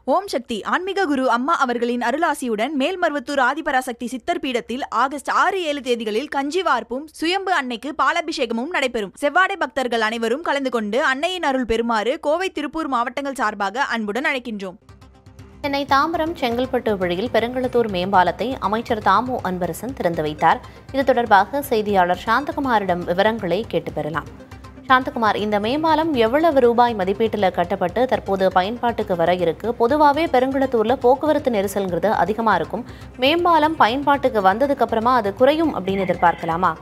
ஓம் சக்தி ஆன்மீக குரு அம்மா அவர்களின் அருளாசியுடன் மேல்மருவத்தூர் ஆதிபராசக்தி சித்தர் பீடத்தில் ஆகஸ்ட் ஆறு ஏழு தேதிகளில் கஞ்சி வார்ப்பும் சுயம்பு அன்னைக்கு பாலாபிஷேகமும் நடைபெறும் செவ்வாடை பக்தர்கள் அனைவரும் கலந்து கொண்டு அன்னையின் அருள் பெறுமாறு கோவை திருப்பூர் மாவட்டங்கள் சார்பாக அன்புடன் அழைக்கின்றோம் சென்னை தாம்பரம் செங்கல்பட்டு வழியில் பெருங்களத்தூர் மேம்பாலத்தை அமைச்சர் தாமு அன்பரசன் திறந்து வைத்தார் இது தொடர்பாக செய்தியாளர் சாந்தகுமாரிடம் விவரங்களை கேட்டு பெறலாம் சாந்தகுமார் இந்த மேம்பாலம் எவ்வளவு ரூபாய் மதிப்பீட்டில் கட்டப்பட்டு தற்போது பயன்பாட்டுக்கு வர இருக்கு பொதுவாகவே பெருங்குளத்தூர்ல போக்குவரத்து நெரிசல்ங்கிறது அதிகமாக இருக்கும் மேம்பாலம் பயன்பாட்டுக்கு வந்ததுக்கு அப்புறமா அது குறையும் அப்படின்னு எதிர்பார்க்கலாமா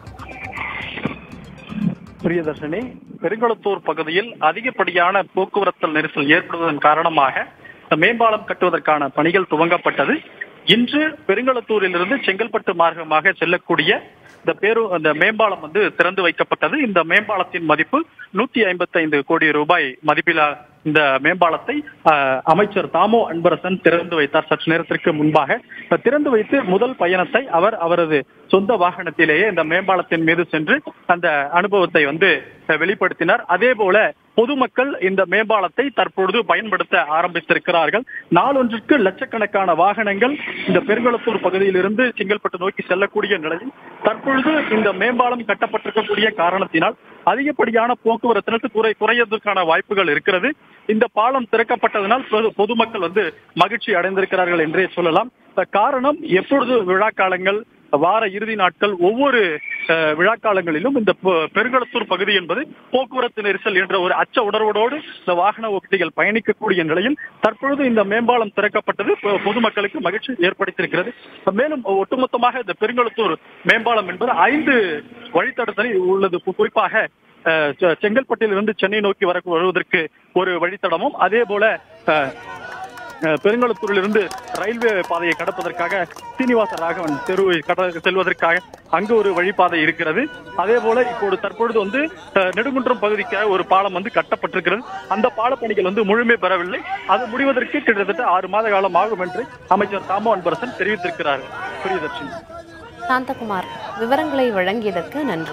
பிரியதர்ஷினி பெருங்குளத்தூர் பகுதியில் அதிகப்படியான போக்குவரத்து நெரிசல் ஏற்படுவதன் காரணமாக இந்த மேம்பாலம் கட்டுவதற்கான பணிகள் துவங்கப்பட்டது இன்று பெருங்குளத்தூரிலிருந்து செங்கல்பட்டு மார்க்கமாக செல்லக்கூடிய இந்த பேரு அந்த மேம்பாலம் வந்து திறந்து வைக்கப்பட்டது இந்த மேம்பாலத்தின் மதிப்பு நூத்தி ஐம்பத்தைந்து கோடி ரூபாய் மதிப்பில இந்த மேம்பாலத்தை அஹ், அமைச்சர் தாமோ அன்பரசன் திறந்து வைத்தார் சற்று நேரத்திற்கு முன்பாக இப்ப திறந்து வைத்து முதல் பயணத்தை அவர் அவரது சொந்த வாகனத்திலேயே இந்த மேம்பாலத்தின் மீது சென்று அந்த அனுபவத்தை வந்து அஹ், வெளிப்படுத்தினார் அதே போல பொதுமக்கள் இந்த மேம்பாலத்தை தற்பொழுது பயன்படுத்த ஆரம்பித்திருக்கிறார்கள் நாளொன்றுக்கு லட்சக்கணக்கான வாகனங்கள் இந்த பெருங்குளத்தூர் பகுதியிலிருந்து செங்கல்பட்டு நோக்கி செல்லக்கூடிய நிலையில் தற்பொழுது இந்த மேம்பாலம் கட்டப்பட்டிருக்கக்கூடிய காரணத்தினால் அதிகப்படியான போக்குவரத்து நெரிசல் குறை குறையதற்கான வாய்ப்புகள் இருக்கிறது இந்த பாலம் திறக்கப்பட்டதனால் பொது- பொதுமக்கள் வந்து மகிழ்ச்சி அடைந்திருக்கிறார்கள் என்றே சொல்லலாம் இந்த காரணம் எப்பொழுது விழா காலங்கள் வார இறுதி நாட்கள் ஒவ்வொரு அஹ், விழா காலங்களிலும் இந்த பெ- பெருங்களத்தூர் பகுதி என்பது போக்குவரத்து நெரிசல் என்ற ஒரு அச்ச உணர்வோடு இந்த வாகன ஓட்டிகள் பயணிக்கக்கூடிய நிலையில் தற்பொழுது இந்த மேம்பாலம் திறக்கப்பட்டது பொ- பொதுமக்களுக்கு மகிழ்ச்சி ஏற்படுத்தியிருக்கிறது மேலும் ஒட்டுமொத்தமாக இந்த பெருங்களத்தூர் மேம்பாலம் என்பது ஐந்து வழித்தடத்தில் உள்ளது கு- குறிப்பாக அஹ், செ- செங்கல்பட்டிலிருந்து சென்னை நோக்கி வர வருவதற்கு ஒரு வழித்தடமும் அதே போல அஹ், அஹ், பெருங்களத்தூரிலிருந்து ரயில்வே பாதையை கடப்பதற்காக சீனிவாச ராகவன் தெருவை கட செல்வதற்காக அங்கு ஒரு வழிபாதை இருக்கிறது அதே போல இப்போது தற்பொழுது வந்து அஹ், நெடுங்குன்றம் பகுதிக்காக ஒரு பாலம் வந்து கட்டப்பட்டிருக்கிறது அந்த பாலப்பணிகள் வந்து முழுமை பெறவில்லை அது முடிவதற்கு கிட்டத்தட்ட ஆறு மாத காலம் ஆகும் என்று அமைச்சர் தாமோ அன்பரசன் தெரிவித்திருக்கிறார் பிரியதர்ஷினி சாந்தகுமார் விவரங்களை வழங்கியதற்கு நன்றி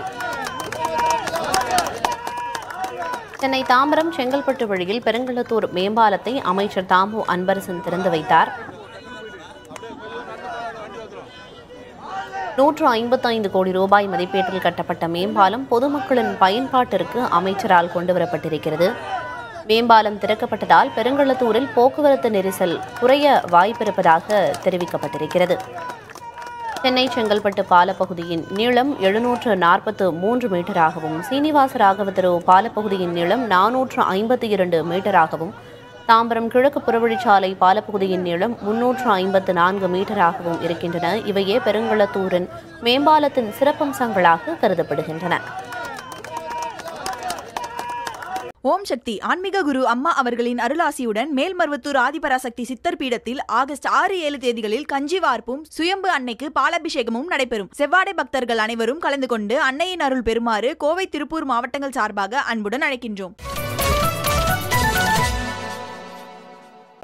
சென்னை தாம்பரம் செங்கல்பட்டு வழியில் பெருங்களத்தூர் மேம்பாலத்தை அமைச்சர் தாமு அன்பரசன் திறந்து வைத்தார் நூற்று ஐம்பத்தைந்து கோடி ரூபாய் மதிப்பீட்டில் கட்டப்பட்ட மேம்பாலம் பொதுமக்களின் பயன்பாட்டிற்கு அமைச்சரால் கொண்டுவரப்பட்டிருக்கிறது மேம்பாலம் திறக்கப்பட்டதால் பெருங்களத்தூரில் போக்குவரத்து நெரிசல் குறைய வாய்ப்பிருப்பதாக தெரிவிக்கப்பட்டிருக்கிறது சென்னை செங்கல்பட்டு பாலப்பகுதியின் நீளம் எழுநூற்று நாற்பத்து மூன்று மீட்டராகவும் சீனிவாச ராகவ தெரு பாலப்பகுதியின் நீளம் நானூற்று ஐம்பத்தி இரண்டு மீட்டராகவும் தாம்பரம் கிழக்கு புறவழிச்சாலை பாலப்பகுதியின் நீளம் முன்னூற்று ஐம்பத்து நான்கு மீட்டராகவும் இருக்கின்றன இவையே பெருங்களத்தூரின் மேம்பாலத்தின் சிறப்பம்சங்களாக கருதப்படுகின்றன ஓம் சக்தி ஆன்மீக குரு அம்மா அவர்களின் அருளாசியுடன் மேல்மருவத்தூர் ஆதிபராசக்தி சித்தர் பீடத்தில் ஆகஸ்ட் ஆறு ஏழு தேதிகளில் கஞ்சி வார்ப்பும் சுயம்பு அன்னைக்கு பாலாபிஷேகமும் நடைபெறும் செவ்வாடை பக்தர்கள் அனைவரும் கலந்து கொண்டு அன்னையின் அருள் பெறுமாறு கோவை திருப்பூர் மாவட்டங்கள் சார்பாக அன்புடன் அழைக்கின்றோம்